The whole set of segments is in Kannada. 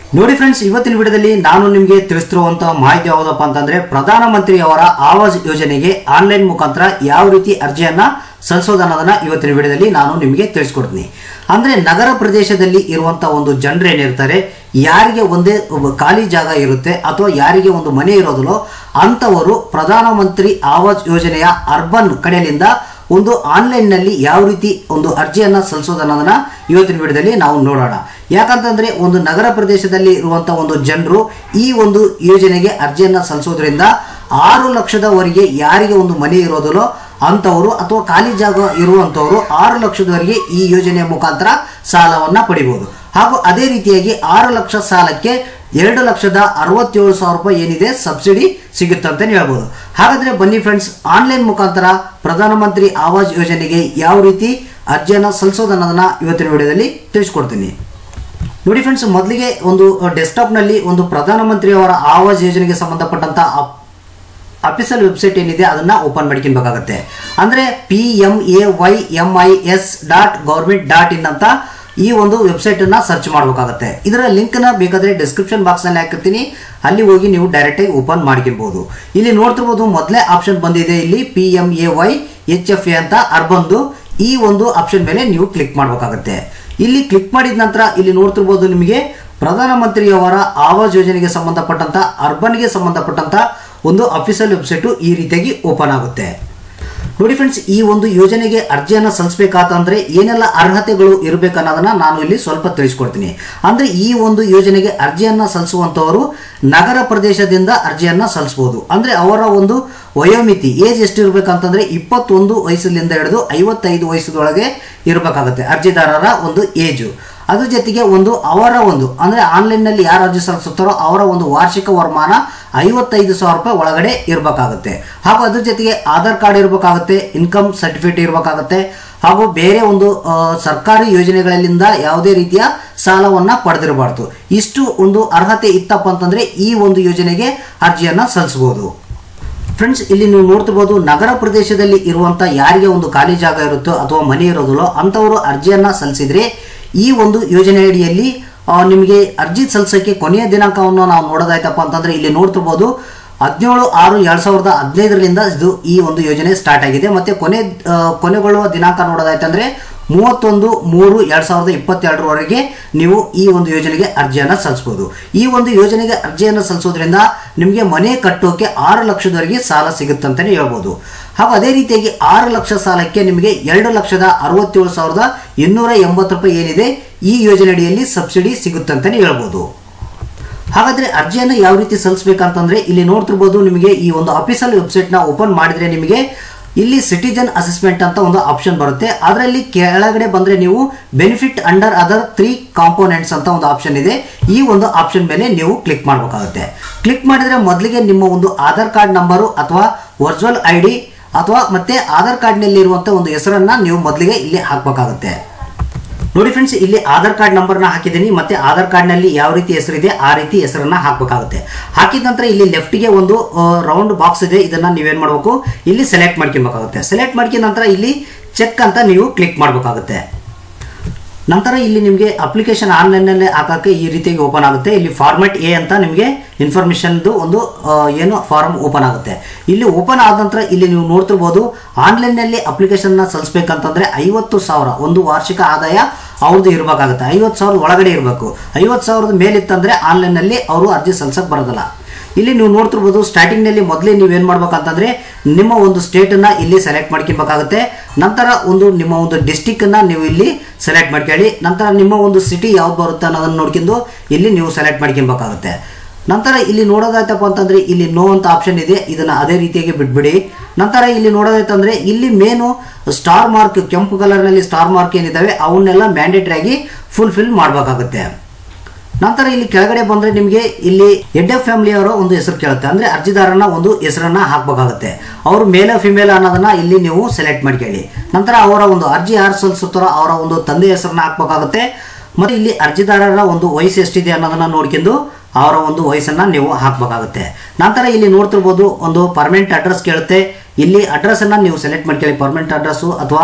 ನೋಡಿ ಫ್ರೆಂಡ್ಸ್ ಇವತ್ತಿನ ವಿಡಿಯೋದಲ್ಲಿ ನಾನು ನಿಮಗೆ ತಿಳಿಸ್ತಿರುವಂತ ಮಾಹಿತಿ ಯಾವುದಪ್ಪ ಅಂತಂದ್ರೆ ಪ್ರಧಾನಮಂತ್ರಿ ಅವರ ಆವಾಸ್ ಯೋಜನೆಗೆ ಆನ್ಲೈನ್ ಮುಖಾಂತರ ಯಾವ ರೀತಿ ಅರ್ಜಿಯನ್ನ ಸಲ್ಲಿಸೋದು ಅನ್ನೋದನ್ನ ಇವತ್ತಿನ ವಿಡಿಯೋದಲ್ಲಿ ನಾನು ನಿಮಗೆ ತಿಳಿಸ್ಕೊಡ್ತೀನಿ ಅಂದ್ರೆ ನಗರ ಪ್ರದೇಶದಲ್ಲಿ ಇರುವಂತ ಒಂದು ಜನರು ಏನಿರ್ತಾರೆ ಯಾರಿಗೆ ಒಂದೇ ಒಬ್ಬ ಖಾಲಿ ಜಾಗ ಇರುತ್ತೆ ಅಥವಾ ಯಾರಿಗೆ ಒಂದು ಮನೆ ಇರೋದಿಲ್ಲೋ ಅಂಥವರು ಪ್ರಧಾನಮಂತ್ರಿ ಆವಾಸ್ ಯೋಜನೆಯ ಅರ್ಬನ್ ಕಡೆಯಿಂದ ಒಂದು ಆನ್ಲೈನ್ನಲ್ಲಿ ಯಾವ ರೀತಿ ಒಂದು ಅರ್ಜಿಯನ್ನು ಸಲ್ಲಿಸೋದು ಅನ್ನೋದನ್ನ ಇವತ್ತಿನ ವಿಡಿಯೋದಲ್ಲಿ ನಾವು ನೋಡೋಣ ಯಾಕಂತಂದ್ರೆ ಒಂದು ನಗರ ಪ್ರದೇಶದಲ್ಲಿ ಇರುವಂಥ ಒಂದು ಜನರು ಈ ಒಂದು ಯೋಜನೆಗೆ ಅರ್ಜಿಯನ್ನು ಸಲ್ಲಿಸೋದ್ರಿಂದ ಆರು ಲಕ್ಷದವರೆಗೆ ಯಾರಿಗೆ ಒಂದು ಮನೆ ಇರೋದಿಲ್ಲೋ ಅಂಥವರು ಅಥವಾ ಖಾಲಿ ಜಾಗ ಇರುವಂಥವರು ಆರು ಲಕ್ಷದವರೆಗೆ ಈ ಯೋಜನೆಯ ಮುಖಾಂತರ ಸಾಲವನ್ನು ಪಡಿಬೋದು ಹಾಗೂ ಅದೇ ರೀತಿಯಾಗಿ ಆರು ಲಕ್ಷ ಸಾಲಕ್ಕೆ ಎರಡು ಲಕ್ಷದ ಅರವತ್ತೇಳು ಸಾವಿರ ರೂಪಾಯಿ ಏನಿದೆ ಸಬ್ಸಿಡಿ ಸಿಗುತ್ತೆ ಅಂತಲೇ ಹೇಳ್ಬೋದು ಹಾಗಾದ್ರೆ ಬನ್ನಿ ಫ್ರೆಂಡ್ಸ್ ಆನ್ಲೈನ್ ಮುಖಾಂತರ ಪ್ರಧಾನಮಂತ್ರಿ ಆವಾಸ್ ಯೋಜನೆಗೆ ಯಾವ ರೀತಿ ಅರ್ಜಿಯನ್ನು ಸಲ್ಲಿಸೋದು ಅನ್ನೋದನ್ನ ಇವತ್ತಿನ ವಿಡಿಯೋದಲ್ಲಿ ತಿಳಿಸ್ಕೊಡ್ತೀನಿ ನೋಡಿ ಫ್ರೆಂಡ್ಸ್ ಮೊದಲಿಗೆ ಒಂದು ಡೆಸ್ಕ್ಟಾಪ್ನಲ್ಲಿ ಒಂದು ಪ್ರಧಾನಮಂತ್ರಿ ಅವರ ಆವಾಸ್ ಯೋಜನೆಗೆ ಸಂಬಂಧಪಟ್ಟಂತ ಅಫಿಷಿಯಲ್ ವೆಬ್ಸೈಟ್ ಏನಿದೆ ಅದನ್ನ ಓಪನ್ ಮಾಡ್ಕೊಬೇಕಾಗತ್ತೆ ಅಂದ್ರೆ P M A Y M I S dot government dot in ಅಂತ ಈ ಒಂದು ವೆಬ್ಸೈಟ್ ಅನ್ನ ಸರ್ಚ್ ಮಾಡಬೇಕಾಗತ್ತೆ ಇದರ ಲಿಂಕ್ ನ ಬೇಕಾದ್ರೆ ಡಿಸ್ಕ್ರಿಪ್ಷನ್ ಬಾಕ್ಸ್ ನಲ್ಲಿ ಹಾಕಿರ್ತೀನಿ ಅಲ್ಲಿ ಹೋಗಿ ನೀವು ಡೈರೆಕ್ಟ್ ಆಗಿ ಓಪನ್ ಮಾಡ್ಕೊಬಹುದು ಇಲ್ಲಿ ನೋಡ್ತಿರ್ಬೋದು ಮೊದಲೇ ಆಪ್ಷನ್ ಬಂದಿದೆ ಇಲ್ಲಿ P M A Y H F A ಅಂತ ಅರ್ಬಂದು ಈ ಒಂದು ಆಪ್ಷನ್ ಮೇಲೆ ನೀವು ಕ್ಲಿಕ್ ಮಾಡಬೇಕಾಗತ್ತೆ ಇಲ್ಲಿ ಕ್ಲಿಕ್ ಮಾಡಿದ ನಂತರ ಇಲ್ಲಿ ನೋಡ್ತಿರ್ಬೋದು ನಿಮಗೆ ಪ್ರಧಾನಮಂತ್ರಿಯವರ ಆವಾಸ್ ಯೋಜನೆಗೆ ಸಂಬಂಧಪಟ್ಟಂತ ಅರ್ಬನ್ಗೆ ಸಂಬಂಧಪಟ್ಟಂತ ಒಂದು ಅಫಿಷಿಯಲ್ ವೆಬ್ಸೈಟು ಈ ರೀತಿಯಾಗಿ ಓಪನ್ ಆಗುತ್ತೆ ನೋಡಿ ಫ್ರೆಂಡ್ಸ್ ಈ ಒಂದು ಯೋಜನೆಗೆ ಅರ್ಜಿಯನ್ನು ಸಲ್ಲಿಸಬೇಕಾತಂದ್ರೆ ಏನೆಲ್ಲ ಅರ್ಹತೆಗಳು ಇರಬೇಕನ್ನೋದನ್ನ ನಾನು ಇಲ್ಲಿ ಸ್ವಲ್ಪ ತಿಳಿಸ್ಕೊಡ್ತೀನಿ ಅಂದ್ರೆ ಈ ಒಂದು ಯೋಜನೆಗೆ ಅರ್ಜಿಯನ್ನ ಸಲ್ಲಿಸುವಂತವರು ನಗರ ಪ್ರದೇಶದಿಂದ ಅರ್ಜಿಯನ್ನ ಸಲ್ಲಿಸಬಹುದು ಅಂದ್ರೆ ಅವರ ಒಂದು ವಯೋಮಿತಿ ಏಜ್ ಎಷ್ಟು ಇರಬೇಕಂತಂದ್ರೆ ಇಪ್ಪತ್ತೊಂದು ವಯಸ್ಸಿನಿಂದ ಹಿಡಿದು ಐವತ್ತೈದು ವಯಸ್ಸದೊಳಗೆ ಇರಬೇಕಾಗುತ್ತೆ ಅರ್ಜಿದಾರರ ಒಂದು ಏಜು ಅದ್ರ ಜೊತೆಗೆ ಒಂದು ಅವರ ಒಂದು ಅಂದ್ರೆ ಆನ್ಲೈನ್ನಲ್ಲಿ ಯಾರು ಅರ್ಜಿ ಸಲ್ಲಿಸುತ್ತಾರೋ ಅವರ ಒಂದು ವಾರ್ಷಿಕ ವರಮಾನ ಐವತ್ತೈದು ಸಾವಿರ ರೂಪಾಯಿ ಒಳಗಡೆ ಇರಬೇಕಾಗುತ್ತೆ ಹಾಗೂ ಅದ್ರ ಜೊತೆಗೆ ಆಧಾರ್ ಕಾರ್ಡ್ ಇರಬೇಕಾಗುತ್ತೆ ಇನ್ಕಮ್ ಸರ್ಟಿಫಿಕೇಟ್ ಇರಬೇಕಾಗುತ್ತೆ ಹಾಗೂ ಬೇರೆ ಒಂದು ಆ, ಸರ್ಕಾರಿ ಯೋಜನೆಗಳಿಂದ ಯಾವುದೇ ರೀತಿಯ ಸಾಲವನ್ನ ಪಡೆದಿರಬಾರ್ದು ಇಷ್ಟು ಒಂದು ಅರ್ಹತೆ ಇತ್ತಪ್ಪ ಅಂತಂದ್ರೆ ಈ ಒಂದು ಯೋಜನೆಗೆ ಅರ್ಜಿಯನ್ನ ಸಲ್ಲಿಸಬಹುದು ಫ್ರೆಂಡ್ಸ್ ಇಲ್ಲಿ ನೀವು ನೋಡ್ತಿರ್ಬೋದು ನಗರ ಪ್ರದೇಶದಲ್ಲಿ ಇರುವಂತ ಯಾರಿಗೆ ಒಂದು ಖಾಲಿ ಜಾಗ ಇರುತ್ತೋ ಅಥವಾ ಮನೆ ಇರೋದಿಲ್ಲೋ ಅಂಥವರು ಅರ್ಜಿಯನ್ನ ಸಲ್ಲಿಸಿದ್ರೆ ಈ ಒಂದು ಯೋಜನೆ ಅಡಿಯಲ್ಲಿ ಆ, ನಿಮಗೆ ಅರ್ಜಿ ಸಲ್ಲಿಸೋಕ್ಕೆ ಕೊನೆಯ ದಿನಾಂಕವನ್ನು ನಾವು ನೋಡೋದಾಯ್ತಪ್ಪ ಅಂತಂದ್ರೆ ಇಲ್ಲಿ ನೋಡ್ತಿರ್ಬೋದು ಹದಿನೇಳು ಆರು ಎರಡ್ ಸಾವಿರದ ಹದಿನೈದರಿಂದ ಇದು ಈ ಒಂದು ಯೋಜನೆ ಸ್ಟಾರ್ಟ್ ಆಗಿದೆ ಮತ್ತೆ ಕೊನೆ ಆ, ಕೊನೆಗೊಳ್ಳುವ ದಿನಾಂಕ ನೋಡೋದಾಯ್ತಂದ್ರೆ ಮೂವತ್ತೊಂದು ಮೂರು ಎರಡ್ ಸಾವಿರದ ಇಪ್ಪತ್ತೆರಡರವರೆಗೆ ನೀವು ಈ ಒಂದು ಯೋಜನೆಗೆ ಅರ್ಜಿಯನ್ನು ಸಲ್ಲಿಸಬಹುದು ಈ ಒಂದು ಯೋಜನೆಗೆ ಅರ್ಜಿಯನ್ನು ಸಲ್ಲಿಸೋದ್ರಿಂದ ನಿಮಗೆ ಮನೆ ಕಟ್ಟೋಕೆ ಆರು ಲಕ್ಷದವರೆಗೆ ಸಾಲ ಸಿಗುತ್ತಂತಾನೆ ಹೇಳ್ಬೋದು ಹಾಗೂ ಅದೇ ರೀತಿಯಾಗಿ ಆರು ಲಕ್ಷ ಸಾಲಕ್ಕೆ ನಿಮಗೆ ಎರಡು ಲಕ್ಷದ ಅರವತ್ತೇಳು ಸಾವಿರದ ಇನ್ನೂರ ಎಂಬತ್ತು ರೂಪಾಯಿ ಏನಿದೆ ಈ ಯೋಜನೆ ಅಡಿಯಲ್ಲಿ ಸಬ್ಸಿಡಿ ಸಿಗುತ್ತಂತಾನೆ ಹೇಳ್ಬೋದು ಹಾಗಾದ್ರೆ ಅರ್ಜಿಯನ್ನು ಯಾವ ರೀತಿ ಸಲ್ಲಿಸಬೇಕಂತಂದ್ರೆ ಇಲ್ಲಿ ನೋಡ್ತಿರ್ಬೋದು ನಿಮಗೆ ಈ ಒಂದು ಅಫಿಷಿಯಲ್ ವೆಬ್ಸೈಟ್ನ ಓಪನ್ ಮಾಡಿದ್ರೆ ನಿಮಗೆ ಇಲ್ಲಿ ಸಿಟಿಜನ್ ಅಸೆಸ್ಮೆಂಟ್ ಅಂತ ಒಂದು ಆಪ್ಷನ್ ಬರುತ್ತೆ ಅದರಲ್ಲಿ ಕೆಳಗಡೆ ಬಂದ್ರೆ ನೀವು benefit under other three components ಅಂತ ಒಂದು ಆಪ್ಷನ್ ಇದೆ ಈ ಒಂದು ಆಪ್ಷನ್ ಮೇಲೆ ನೀವು ಕ್ಲಿಕ್ ಮಾಡಬೇಕಾಗುತ್ತೆ ಕ್ಲಿಕ್ ಮಾಡಿದ್ರೆ ಮೊದಲಿಗೆ ನಿಮ್ಮ ಒಂದು ಆಧಾರ್ ಕಾರ್ಡ್ ನಂಬರು ಅಥವಾ ವರ್ಚುವಲ್ ಐ ಡಿ ಅಥವಾ ಮತ್ತೆ ಆಧಾರ್ ಕಾರ್ಡ್ನಲ್ಲಿ ಇರುವಂಥ ಒಂದು ಹೆಸರನ್ನ ನೀವು ಮೊದಲಿಗೆ ಇಲ್ಲಿ ಹಾಕಬೇಕಾಗುತ್ತೆ ನೋಡಿ ಫ್ರೆಂಡ್ಸ್ ಇಲ್ಲಿ ಆಧಾರ್ ಕಾರ್ಡ್ ನಂಬರ್ನ ಹಾಕಿದ್ದೀನಿ ಮತ್ತೆ ಆಧಾರ್ ಕಾರ್ಡ್ನಲ್ಲಿ ಯಾವ ರೀತಿ ಹೆಸರಿದೆ ಆ ರೀತಿ ಹೆಸರನ್ನ ಹಾಕಬೇಕಾಗುತ್ತೆ ಹಾಕಿದ ನಂತರ ಇಲ್ಲಿ ಲೆಫ್ಟ್ಗೆ ಒಂದು ರೌಂಡ್ ಬಾಕ್ಸ್ ಇದೆ ಇದನ್ನ ನೀವೇನ್ ಮಾಡಬೇಕು ಇಲ್ಲಿ ಸೆಲೆಕ್ಟ್ ಮಾಡ್ಕೊಬೇಕಾಗುತ್ತೆ ಸೆಲೆಕ್ಟ್ ಮಾಡ್ಕೊಂಡ ನಂತರ ಇಲ್ಲಿ ಚೆಕ್ ಅಂತ ನೀವು ಕ್ಲಿಕ್ ಮಾಡಬೇಕಾಗುತ್ತೆ ನಂತರ ಇಲ್ಲಿ ನಿಮಗೆ ಅಪ್ಲಿಕೇಶನ್ ಆನ್ಲೈನಲ್ಲಿ ಹಾಕೋಕ್ಕೆ ಈ ರೀತಿಯಾಗಿ ಓಪನ್ ಆಗುತ್ತೆ ಇಲ್ಲಿ ಫಾರ್ಮೆಟ್ ಎ ಅಂತ ನಿಮಗೆ ಇನ್ಫಾರ್ಮೇಷನ್ದು ಒಂದು ಆ, ಏನು ಫಾರ್ಮ್ ಓಪನ್ ಆಗುತ್ತೆ ಇಲ್ಲಿ ಓಪನ್ ಆದ ನಂತರ ಇಲ್ಲಿ ನೀವು ನೋಡ್ತಿರ್ಬೋದು ಆನ್ಲೈನ್ನಲ್ಲಿ ಅಪ್ಲಿಕೇಶನ್ನ ಸಲ್ಲಿಸ್ಬೇಕಂತಂದ್ರೆ ಐವತ್ತು ಸಾವಿರ ಒಂದು ವಾರ್ಷಿಕ ಆದಾಯ ಅವ್ರದ್ದು ಇರಬೇಕಾಗುತ್ತೆ ಐವತ್ತು ಸಾವಿರದ ಒಳಗಡೆ ಇರಬೇಕು ಐವತ್ತು ಸಾವಿರದ ಮೇಲಿತ್ತಂದ್ರೆ ಆನ್ಲೈನ್ನಲ್ಲಿ ಅವರು ಅರ್ಜಿ ಸಲ್ಸಕ್ಕೆ ಬರೋದಿಲ್ಲ ಇಲ್ಲಿ ನೀವು ನೋಡ್ತಿರ್ಬೋದು ಸ್ಟಾರ್ಟಿಂಗ್ನಲ್ಲಿ ಮೊದಲೇ ನೀವೇನು ಮಾಡ್ಬೇಕಂತಂದ್ರೆ ನಿಮ್ಮ ಒಂದು ಸ್ಟೇಟನ್ನು ಇಲ್ಲಿ ಸೆಲೆಕ್ಟ್ ಮಾಡ್ಕೊಬೇಕಾಗುತ್ತೆ ನಂತರ ಒಂದು ನಿಮ್ಮ ಒಂದು ಡಿಸ್ಟಿಕ್ಕನ್ನು ನೀವು ಇಲ್ಲಿ ಸೆಲೆಕ್ಟ್ ಮಾಡ್ಕೊಳ್ಳಿ ನಂತರ ನಿಮ್ಮ ಒಂದು ಸಿಟಿ ಯಾವ್ದು ಬರುತ್ತೆ ಅನ್ನೋದನ್ನು ನೋಡ್ಕೊಂಡು ಇಲ್ಲಿ ನೀವು ಸೆಲೆಕ್ಟ್ ಮಾಡ್ಕೊಬೇಕಾಗುತ್ತೆ ನಂತರ ಇಲ್ಲಿ ನೋಡೋದಾಯ್ತಪ್ಪ ಅಂತಂದ್ರೆ ಇಲ್ಲಿ ನೋ ಅಂತ ಆಪ್ಷನ್ ಇದೆ ಇದನ್ನ ಅದೇ ರೀತಿಯಾಗಿ ಬಿಟ್ಬಿಡಿ ನಂತರ ಇಲ್ಲಿ ನೋಡೋದಾಯ್ತಂದ್ರೆ ಇಲ್ಲಿ ಮೇನು ಸ್ಟಾರ್ ಮಾರ್ಕ್ ಕೆಂಪು ಕಲರ್ನಲ್ಲಿ ಸ್ಟಾರ್ ಮಾರ್ಕ್ ಏನಿದ್ದಾವೆ ಅವನ್ನೆಲ್ಲ ಮ್ಯಾಂಡೇಟರಿ ಆಗಿ ಫುಲ್ಫಿಲ್ ಮಾಡಬೇಕಾಗುತ್ತೆ ನಂತರ ಇಲ್ಲಿ ಕೆಳಗಡೆ ಬಂದ್ರೆ ನಿಮಗೆ ಇಲ್ಲಿ ಹೆಡ್ ಆಫ್ ಫ್ಯಾಮಿಲಿಯವರ ಒಂದು ಹೆಸರು ಕೇಳುತ್ತೆ ಅಂದ್ರೆ ಅರ್ಜಿದಾರನ ಒಂದು ಹೆಸರನ್ನ ಹಾಕಬೇಕಾಗುತ್ತೆ ಅವರು ಮೇಲ್ ಫಿಮೇಲ್ ಅನ್ನೋದನ್ನ ಇಲ್ಲಿ ನೀವು ಸೆಲೆಕ್ಟ್ ಮಾಡ್ಕೊಳ್ಳಿ ನಂತರ ಅವರ ಒಂದು ಅರ್ಜಿ ಯಾರು ಸಲ್ಲಿಸುತ್ತಾರೋ ಅವರ ಒಂದು ತಂದೆ ಹೆಸರನ್ನ ಹಾಕಬೇಕಾಗುತ್ತೆ ಮತ್ತೆ ಇಲ್ಲಿ ಅರ್ಜಿದಾರರ ಒಂದು ವಯಸ್ಸು ಎಷ್ಟಿದೆ ಅನ್ನೋದನ್ನ ನೋಡ್ಕೊಂಡು ಅವರ ಒಂದು ವಯಸ್ಸನ್ನ ನೀವು ಹಾಕಬೇಕಾಗುತ್ತೆ ನಂತರ ಇಲ್ಲಿ ನೋಡ್ತಿರ್ಬೋದು ಒಂದು ಪರ್ಮನೆಂಟ್ ಅಡ್ರೆಸ್ ಕೇಳುತ್ತೆ ಇಲ್ಲಿ ಅಡ್ರೆಸ್ ಅನ್ನ ನೀವು ಸೆಲೆಕ್ಟ್ ಮಾಡ್ಕೊಳ್ಳಿ ಪರ್ಮನೆಂಟ್ ಅಡ್ರೆಸ್ಸು ಅಥವಾ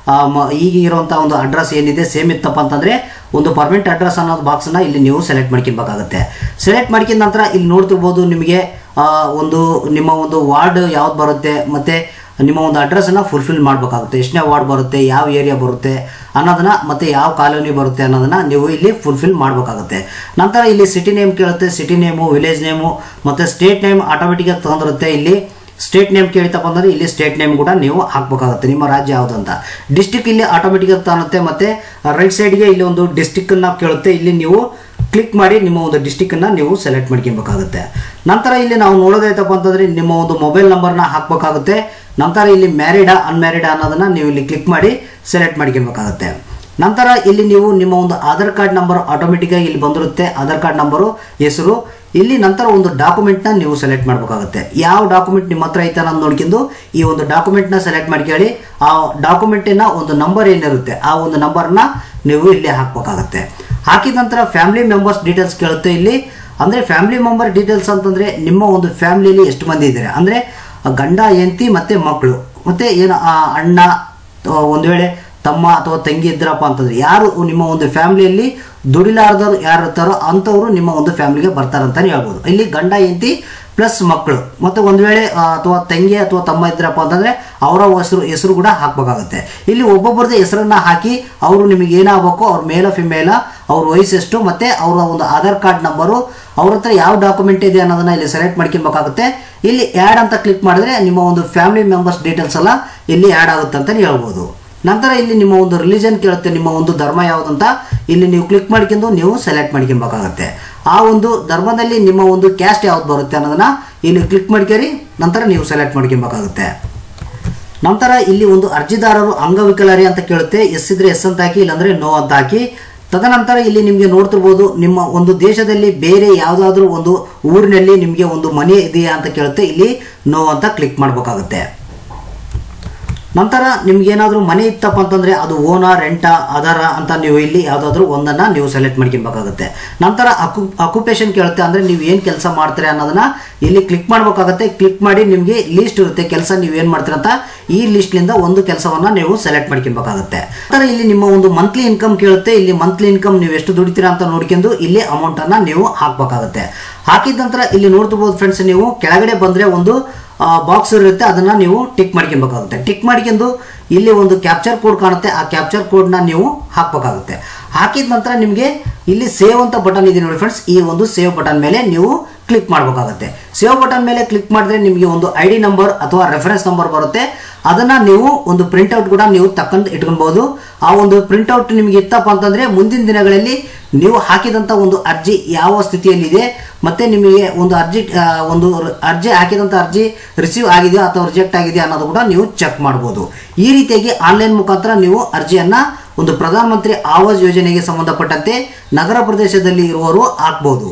ಆ, ಮ- ಈಗ ಇರುವಂಥ ಒಂದು ಅಡ್ರೆಸ್ ಏನಿದೆ ಸೇಮ್ ಇತ್ತಪ್ಪ ಅಂತಂದರೆ ಒಂದು ಪರ್ಮನೆಂಟ್ ಅಡ್ರೆಸ್ ಅನ್ನೋದು ಬಾಕ್ಸನ್ನ ಇಲ್ಲಿ ನೀವು ಸೆಲೆಕ್ಟ್ ಮಾಡ್ಕೊಬೇಕಾಗುತ್ತೆ ಸೆಲೆಕ್ಟ್ ಮಾಡ್ಕೊಂಡ ನಂತರ ಇಲ್ಲಿ ನೋಡ್ತಿರ್ಬೋದು ನಿಮಗೆ ಆ, ಒಂದು ನಿಮ್ಮ ಒಂದು ವಾರ್ಡ್ ಯಾವ್ದು ಬರುತ್ತೆ ಮತ್ತು ನಿಮ್ಮ ಒಂದು ಅಡ್ರೆಸ್ಸನ್ನು ಫುಲ್ಫಿಲ್ ಮಾಡಬೇಕಾಗುತ್ತೆ ಎಷ್ಟನೇ ವಾರ್ಡ್ ಬರುತ್ತೆ ಯಾವ ಏರಿಯಾ ಬರುತ್ತೆ ಅನ್ನೋದನ್ನ ಮತ್ತು ಯಾವ ಕಾಲೋನಿ ಬರುತ್ತೆ ಅನ್ನೋದನ್ನ ನೀವು ಇಲ್ಲಿ ಫುಲ್ಫಿಲ್ ಮಾಡಬೇಕಾಗುತ್ತೆ ನಂತರ ಇಲ್ಲಿ ಸಿಟಿ ನೇಮ್ ಕೇಳುತ್ತೆ ಸಿಟಿ ನೇಮು ವಿಲೇಜ್ ನೇಮು ಮತ್ತು ಸ್ಟೇಟ್ ನೇಮ್ ಆಟೋಮೆಟಿಕಾಗಿ ತೊಗೊಂಡಿರುತ್ತೆ ಇಲ್ಲಿ ಸ್ಟೇಟ್ ನೇಮ್ ಕೇಳಿತಪ್ಪ ಅಂದರೆ ಇಲ್ಲಿ ಸ್ಟೇಟ್ ನೇಮ್ ಕೂಡ ನೀವು ಹಾಕಬೇಕಾಗುತ್ತೆ ನಿಮ್ಮ ರಾಜ್ಯ ಯಾವುದು ಅಂತ ಡಿಸ್ಟಿಕ್ ಇಲ್ಲಿ ಆಟೋಮೆಟಿಕಾಗಿ ತಾನುತ್ತೆ ಮತ್ತು ರೈಟ್ ಸೈಡ್ಗೆ ಇಲ್ಲಿ ಒಂದು ಡಿಸ್ಟಿಕ್ಕನ್ನು ಕೇಳುತ್ತೆ ಇಲ್ಲಿ ನೀವು ಕ್ಲಿಕ್ ಮಾಡಿ ನಿಮ್ಮ ಒಂದು ಡಿಸ್ಟಿಕ್ಕನ್ನು ನೀವು ಸೆಲೆಕ್ಟ್ ಮಾಡ್ಕೊಬೇಕಾಗುತ್ತೆ ನಂತರ ಇಲ್ಲಿ ನಾವು ನೋಡೋದೈತಪ್ಪ ಅಂತಂದರೆ ನಿಮ್ಮ ಒಂದು ಮೊಬೈಲ್ ನಂಬರ್ನ ಹಾಕಬೇಕಾಗುತ್ತೆ ನಂತರ ಇಲ್ಲಿ ಮ್ಯಾರಿಡಾ ಅನ್ಮ್ಯಾರಿಡಾ ಅನ್ನೋದನ್ನು ನೀವು ಇಲ್ಲಿ ಕ್ಲಿಕ್ ಮಾಡಿ ಸೆಲೆಕ್ಟ್ ಮಾಡ್ಕೊಬೇಕಾಗುತ್ತೆ ನಂತರ ಇಲ್ಲಿ ನೀವು ನಿಮ್ಮ ಒಂದು ಆಧಾರ್ ಕಾರ್ಡ್ ನಂಬರ್ ಆಟೋಮೆಟಿಕ್ಕಾಗಿ ಇಲ್ಲಿ ಬಂದಿರುತ್ತೆ ಆಧಾರ್ ಕಾರ್ಡ್ ನಂಬರು ಹೆಸರು ಇಲ್ಲಿ ನಂತರ ಒಂದು ಡಾಕ್ಯುಮೆಂಟ್ನ ನೀವು ಸೆಲೆಕ್ಟ್ ಮಾಡಬೇಕಾಗುತ್ತೆ ಯಾವ ಡಾಕ್ಯುಮೆಂಟ್ ನಿಮ್ಮ ಹತ್ರ ಐತೆ ಅನ್ನೋದು ನೋಡ್ಕೊಂಡು ಈ ಒಂದು ಡಾಕ್ಯುಮೆಂಟ್ನ ಸೆಲೆಕ್ಟ್ ಮಾಡ್ಕೊಳ್ಳಿ ಆ ಡಾಕ್ಯುಮೆಂಟಿನ ಒಂದು ನಂಬರ್ ಏನಿರುತ್ತೆ ಆ ಒಂದು ನಂಬರ್ನ ನೀವು ಇಲ್ಲಿ ಹಾಕಬೇಕಾಗುತ್ತೆ ಹಾಕಿದ ನಂತರ ಫ್ಯಾಮಿಲಿ ಮೆಂಬರ್ಸ್ ಡೀಟೇಲ್ಸ್ ಕೇಳುತ್ತೆ ಇಲ್ಲಿ ಅಂದರೆ ಫ್ಯಾಮಿಲಿ ಮೆಂಬರ್ ಡೀಟೇಲ್ಸ್ ಅಂತಂದರೆ ನಿಮ್ಮ ಒಂದು ಫ್ಯಾಮಿಲಿಯಲ್ಲಿ ಎಷ್ಟು ಮಂದಿ ಇದ್ದಾರೆ ಅಂದರೆ ಗಂಡ ಹೆಂಡತಿ ಮತ್ತು ಮಕ್ಕಳು ಮತ್ತು ಏನು ಆ ಅಣ್ಣ ಅಥವಾ ಒಂದು ವೇಳೆ ತಮ್ಮ ಅಥವಾ ತಂಗಿ ಇದ್ರಪ್ಪ ಅಂತಂದ್ರೆ ಯಾರು ನಿಮ್ಮ ಒಂದು ಫ್ಯಾಮಿಲಿಯಲ್ಲಿ ದುಡಿಲಾರ್ದವ್ರು ಯಾರು ಇರ್ತಾರೋ ಅಂಥವ್ರು ನಿಮ್ಮ ಒಂದು ಫ್ಯಾಮಿಲಿಗೆ ಬರ್ತಾರಂತಾನೆ ಹೇಳ್ಬೋದು ಇಲ್ಲಿ ಗಂಡ ಹೆಂಡತಿ ಪ್ಲಸ್ ಮಕ್ಕಳು ಮತ್ತು ಒಂದು ವೇಳೆ ಆ, ಅಥವಾ ತಂಗಿ ಅಥವಾ ತಮ್ಮ ಇದ್ರಪ್ಪ ಅಂತಂದರೆ ಅವರ ಹೆಸರು ಹೆಸರು ಕೂಡ ಹಾಕಬೇಕಾಗುತ್ತೆ ಇಲ್ಲಿ ಒಬ್ಬೊಬ್ಬರದ್ದು ಹೆಸರನ್ನ ಹಾಕಿ ಅವರು ನಿಮಗೆ ಏನಾಗಬೇಕು ಅವ್ರ ಮೇಲ ಫಿಮೇಲ ಅವ್ರ ವಯಸ್ಸೆಷ್ಟು ಮತ್ತು ಅವರ ಒಂದು ಆಧಾರ್ ಕಾರ್ಡ್ ನಂಬರು ಅವ್ರ ಹತ್ರ ಯಾವ ಡಾಕ್ಯುಮೆಂಟ್ ಇದೆ ಅನ್ನೋದನ್ನ ಇಲ್ಲಿ ಸೆಲೆಕ್ಟ್ ಮಾಡ್ಕೊಬೇಕಾಗುತ್ತೆ ಇಲ್ಲಿ ಆ್ಯಡ್ ಅಂತ ಕ್ಲಿಕ್ ಮಾಡಿದ್ರೆ ನಿಮ್ಮ ಒಂದು ಫ್ಯಾಮಿಲಿ ಮೆಂಬರ್ಸ್ ಡೀಟೇಲ್ಸ್ ಎಲ್ಲ ಇಲ್ಲಿ ಆ್ಯಡ್ ಆಗುತ್ತೆ ಅಂತಲೇ ಹೇಳ್ಬೋದು ನಂತರ ಇಲ್ಲಿ ನಿಮ್ಮ ಒಂದು ರಿಲಿಜನ್ ಕೇಳುತ್ತೆ ನಿಮ್ಮ ಒಂದು ಧರ್ಮ ಯಾವುದಂತ ಇಲ್ಲಿ ನೀವು ಕ್ಲಿಕ್ ಮಾಡ್ಕೊಂಡು ನೀವು ಸೆಲೆಕ್ಟ್ ಮಾಡ್ಕೊಬೇಕಾಗತ್ತೆ ಆ ಒಂದು ಧರ್ಮದಲ್ಲಿ ನಿಮ್ಮ ಒಂದು ಕ್ಯಾಸ್ಟ್ ಯಾವ್ದು ಬರುತ್ತೆ ಅನ್ನೋದನ್ನ ಇಲ್ಲಿ ಕ್ಲಿಕ್ ಮಾಡ್ಕೊರಿ ನಂತರ ನೀವು ಸೆಲೆಕ್ಟ್ ಮಾಡ್ಕೊಬೇಕಾಗುತ್ತೆ ನಂತರ ಇಲ್ಲಿ ಒಂದು ಅರ್ಜಿದಾರರು ಅಂಗವಿಕಲರೇ ಅಂತ ಕೇಳುತ್ತೆ ಎಸ್ ಇದ್ರೆ ಎಸ್ ಅಂತ ಹಾಕಿ ಇಲ್ಲಾಂದ್ರೆ ನೋ ಅಂತ ಹಾಕಿ ತದನಂತರ ಇಲ್ಲಿ ನಿಮಗೆ ನೋಡ್ತಿರ್ಬೋದು ನಿಮ್ಮ ಒಂದು ದೇಶದಲ್ಲಿ ಬೇರೆ ಯಾವುದಾದ್ರೂ ಒಂದು ಊರಿನಲ್ಲಿ ನಿಮಗೆ ಒಂದು ಮನೆ ಇದೆಯಾ ಅಂತ ಕೇಳುತ್ತೆ ಇಲ್ಲಿ ನೋ ಅಂತ ಕ್ಲಿಕ್ ಮಾಡಬೇಕಾಗುತ್ತೆ ನಂತರ ನಿಮ್ಗೆ ಏನಾದರೂ ಮನೆ ಇತ್ತಪ್ಪ ಅಂತಂದರೆ ಅದು ಓನ ರೆಂಟ ಅದರ ಅಂತ ನೀವು ಇಲ್ಲಿ ಯಾವುದಾದ್ರೂ ಒಂದನ್ನು ನೀವು ಸೆಲೆಕ್ಟ್ ಮಾಡ್ಕೊಬೇಕಾಗುತ್ತೆ ನಂತರ ಅಕು ಅಕ್ಯುಪೇಷನ್ ಕೇಳುತ್ತೆ ಅಂದರೆ ನೀವು ಏನು ಕೆಲಸ ಮಾಡ್ತೀರಾ ಅನ್ನೋದನ್ನ ಇಲ್ಲಿ ಕ್ಲಿಕ್ ಮಾಡಬೇಕಾಗುತ್ತೆ ಕ್ಲಿಕ್ ಮಾಡಿ ನಿಮಗೆ ಲೀಸ್ಟ್ ಇರುತ್ತೆ ಕೆಲಸ ನೀವು ಏನು ಮಾಡ್ತೀರಾ ಅಂತ ಈ ಲಿಸ್ಟ್ಲಿಂದ ಒಂದು ಕೆಲಸವನ್ನು ನೀವು ಸೆಲೆಕ್ಟ್ ಮಾಡ್ಕೊಬೇಕಾಗುತ್ತೆ ನಂತರ ಇಲ್ಲಿ ನಿಮ್ಮ ಒಂದು ಮಂತ್ಲಿ ಇನ್ಕಮ್ ಕೇಳುತ್ತೆ ಇಲ್ಲಿ ಮಂತ್ಲಿ ಇನ್ಕಮ್ ನೀವು ಎಷ್ಟು ದುಡಿತೀರಾ ಅಂತ ನೋಡ್ಕೊಂಡು ಇಲ್ಲಿ ಅಮೌಂಟನ್ನು ನೀವು ಹಾಕಬೇಕಾಗುತ್ತೆ ಹಾಕಿದ ನಂತರ ಇಲ್ಲಿ ನೋಡ್ತಿರ್ಬೋದು ಫ್ರೆಂಡ್ಸ್ ನೀವು ಕೆಳಗಡೆ ಬಂದರೆ ಒಂದು ಬಾಕ್ಸ್ ಇರುತ್ತೆ ಅದನ್ನು ನೀವು ಟಿಕ್ ಮಾಡ್ಕೊಬೇಕಾಗುತ್ತೆ ಟಿಕ್ ಮಾಡ್ಕೊಂಡು ಇಲ್ಲಿ ಒಂದು ಕ್ಯಾಪ್ಚರ್ ಕೋಡ್ ಕಾಣುತ್ತೆ ಆ ಕ್ಯಾಪ್ಚರ್ ಕೋಡ್ನ ನೀವು ಹಾಕಬೇಕಾಗುತ್ತೆ ಹಾಕಿದ ನಂತರ ನಿಮಗೆ ಇಲ್ಲಿ ಸೇವ್ ಅಂತ ಬಟನ್ ಇದೆ ನೋಡಿ ಫ್ರೆಂಡ್ಸ್ ಈ ಒಂದು ಸೇವ್ ಬಟನ್ ಮೇಲೆ ನೀವು ಕ್ಲಿಕ್ ಮಾಡಬೇಕಾಗುತ್ತೆ ಸೇವ್ ಬಟನ್ ಮೇಲೆ ಕ್ಲಿಕ್ ಮಾಡಿದ್ರೆ ನಿಮಗೆ ಒಂದು ಐ ಡಿ ನಂಬರ್ ಅಥವಾ ರೆಫರೆನ್ಸ್ ನಂಬರ್ ಬರುತ್ತೆ ಅದನ್ನು ನೀವು ಒಂದು ಪ್ರಿಂಟ್ಔಟ್ ಕೂಡ ನೀವು ತಕ್ಕಂಡು ಇಟ್ಕೊಳ್ಬೋದು ಆ ಒಂದು ಪ್ರಿಂಟ್ಔಟ್ ನಿಮಗೆ ಇತ್ತಪ್ಪ ಅಂತಂದರೆ ಮುಂದಿನ ದಿನಗಳಲ್ಲಿ ನೀವು ಹಾಕಿದಂಥ ಒಂದು ಅರ್ಜಿ ಯಾವ ಸ್ಥಿತಿಯಲ್ಲಿದೆ ಮತ್ತು ನಿಮಗೆ ಒಂದು ಅರ್ಜಿ ಆ, ಒಂದು ರ- ಅರ್ಜಿ ಹಾಕಿದಂಥ ಅರ್ಜಿ ರಿಸೀವ್ ಆಗಿದೆಯಾ ಅಥವಾ ರಿಜೆಕ್ಟ್ ಆಗಿದೆಯಾ ಅನ್ನೋದು ಕೂಡ ನೀವು ಚೆಕ್ ಮಾಡ್ಬೋದು ಈ ರೀತಿಯಾಗಿ ಆನ್ಲೈನ್ ಮುಖಾಂತರ ನೀವು ಅರ್ಜಿಯನ್ನು ಒಂದು ಪ್ರಧಾನಮಂತ್ರಿ ಆವಾಸ್ ಯೋಜನೆಗೆ ಸಂಬಂಧಪಟ್ಟಂತೆ ನಗರ ಪ್ರದೇಶದಲ್ಲಿ ಇರುವವರು ಹಾಕ್ಬೋದು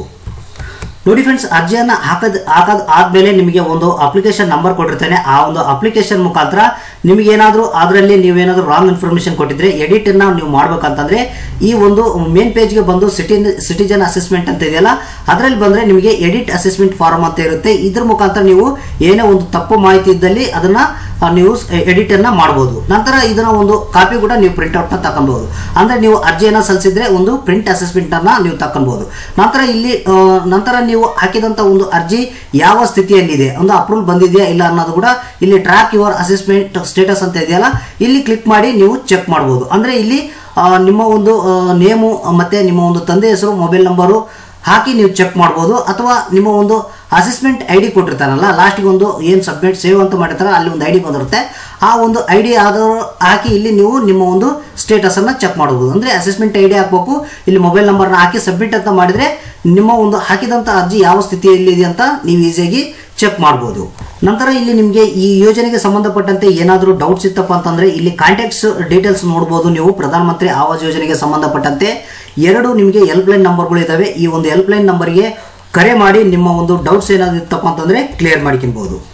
ನೋಡಿ ಫ್ರೆಂಡ್ಸ್ ಅರ್ಜಿಯನ್ನು ಹಾಕದ್ ಹಾಕದ್ ಆದಮೇಲೆ ನಿಮಗೆ ಒಂದು ಅಪ್ಲಿಕೇಶನ್ ನಂಬರ್ ಕೊಟ್ಟಿರ್ತಾನೆ ಆ ಒಂದು ಅಪ್ಲಿಕೇಶನ್ ಮುಖಾಂತರ ನಿಮಗೆ ಏನಾದರೂ ಅದರಲ್ಲಿ ನೀವೇನಾದರೂ ರಾಂಗ್ ಇನ್ಫಾರ್ಮೇಷನ್ ಕೊಟ್ಟಿದ್ರೆ ಎಡಿಟನ್ನು ನೀವು ಮಾಡ್ಬೇಕಂತಂದ್ರೆ ಈ ಒಂದು ಮೇನ್ ಪೇಜ್ಗೆ ಬಂದು ಸಿಟಿ ಸಿಟಿಜನ್ ಅಸೆಸ್ಮೆಂಟ್ ಅಂತ ಇದೆಯಲ್ಲ ಅದರಲ್ಲಿ ಬಂದರೆ ನಿಮಗೆ ಎಡಿಟ್ ಅಸೆಸ್ಮೆಂಟ್ ಫಾರ್ಮ್ ಅಂತ ಇರುತ್ತೆ ಇದ್ರ ಮುಖಾಂತರ ನೀವು ಏನೇ ಒಂದು ತಪ್ಪು ಮಾಹಿತಿ ಇದ್ದಲ್ಲಿ ಅದನ್ನು ಆ, ನೀವು ಎಡಿಟನ್ನು ಮಾಡ್ಬೋದು ನಂತರ ಇದನ್ನ ಒಂದು ಕಾಪಿ ಕೂಡ ನೀವು ಪ್ರಿಂಟ್ಔಟ್ನ ತಗೊಬೋದು ಅಂದರೆ ನೀವು ಅರ್ಜಿಯನ್ನು ಸಲ್ಲಿಸಿದ್ರೆ ಒಂದು ಪ್ರಿಂಟ್ ಅಸೆಸ್ಮೆಂಟನ್ನು ನೀವು ತಗೊಬೋದು ನಂತರ ಇಲ್ಲಿ ಆ, ನಂತರ ನೀವು ಹಾಕಿದಂಥ ಒಂದು ಅರ್ಜಿ ಯಾವ ಸ್ಥಿತಿಯಲ್ಲಿದೆ ಒಂದು ಅಪ್ರೂವಲ್ ಬಂದಿದೆಯಾ ಇಲ್ಲ ಅನ್ನೋದು ಕೂಡ ಇಲ್ಲಿ ಟ್ರ್ಯಾಕ್ ಯುವರ್ ಅಸೆಸ್ಮೆಂಟ್ ಸ್ಟೇಟಸ್ ಅಂತ ಇದೆಯಲ್ಲ ಇಲ್ಲಿ ಕ್ಲಿಕ್ ಮಾಡಿ ನೀವು ಚೆಕ್ ಮಾಡ್ಬೋದು ಅಂದರೆ ಇಲ್ಲಿ ಆ, ನಿಮ್ಮ ಒಂದು ನೇಮು ಮತ್ತು ನಿಮ್ಮ ಒಂದು ತಂದೆ ಹೆಸರು ಮೊಬೈಲ್ ನಂಬರು ಹಾಕಿ ನೀವು ಚೆಕ್ ಮಾಡ್ಬೋದು ಅಥವಾ ನಿಮ್ಮ ಒಂದು ಅಸೆಸ್ಮೆಂಟ್ ಐ ಡಿ ಕೊಟ್ಟಿರ್ತಾರಲ್ಲ ಲಾಸ್ಟಿಗೆ ಒಂದು ಏನು ಸಬ್ಮಿಟ್ ಸೇವ್ ಅಂತ ಮಾಡಿರ್ತಾರೆ ಅಲ್ಲಿ ಒಂದು ಐ ಡಿ ಬಂದಿರುತ್ತೆ ಆ ಒಂದು ಐ ಡಿ ಆದರೂ ಹಾಕಿ ಇಲ್ಲಿ ನೀವು ನಿಮ್ಮ ಒಂದು ಸ್ಟೇಟಸನ್ನು ಚೆಕ್ ಮಾಡ್ಬೋದು ಅಂದರೆ ಅಸೆಸ್ಮೆಂಟ್ ಐ ಡಿ ಹಾಕಬೇಕು ಇಲ್ಲಿ ಮೊಬೈಲ್ ನಂಬರ್ನ ಹಾಕಿ ಸಬ್ಮಿಟ್ ಅಂತ ಮಾಡಿದರೆ ನಿಮ್ಮ ಒಂದು ಹಾಕಿದಂಥ ಅರ್ಜಿ ಯಾವ ಸ್ಥಿತಿಯಲ್ಲಿದೆ ಅಂತ ನೀವು ಈಸಿಯಾಗಿ ಚೆಕ್ ಮಾಡ್ಬೋದು ನಂತರ ಇಲ್ಲಿ ನಿಮಗೆ ಈ ಯೋಜನೆಗೆ ಸಂಬಂಧಪಟ್ಟಂತೆ ಏನಾದರೂ ಡೌಟ್ಸ್ ಇತ್ತಪ್ಪ ಅಂತಂದರೆ ಇಲ್ಲಿ ಕಾಂಟ್ಯಾಕ್ಟ್ಸ್ ಡೀಟೇಲ್ಸ್ ನೋಡ್ಬೋದು ನೀವು ಪ್ರಧಾನಮಂತ್ರಿ ಆವಾಸ್ ಯೋಜನೆಗೆ ಸಂಬಂಧಪಟ್ಟಂತೆ ಎರಡು ನಿಮಗೆ ಹೆಲ್ಪ್ಲೈನ್ ನಂಬರ್ಗಳು ಇದ್ದಾವೆ ಈ ಒಂದು ಹೆಲ್ಪ್ಲೈನ್ ನಂಬರ್ಗೆ ಕರೆ ಮಾಡಿ ನಿಮ್ಮ ಒಂದು ಡೌಟ್ಸ್ ಏನಾದ್ರು ಇತ್ತಪ್ಪ ಅಂತಂದರೆ ಕ್ಲಿಯರ್ ಮಾಡ್ಕೊಬೋದು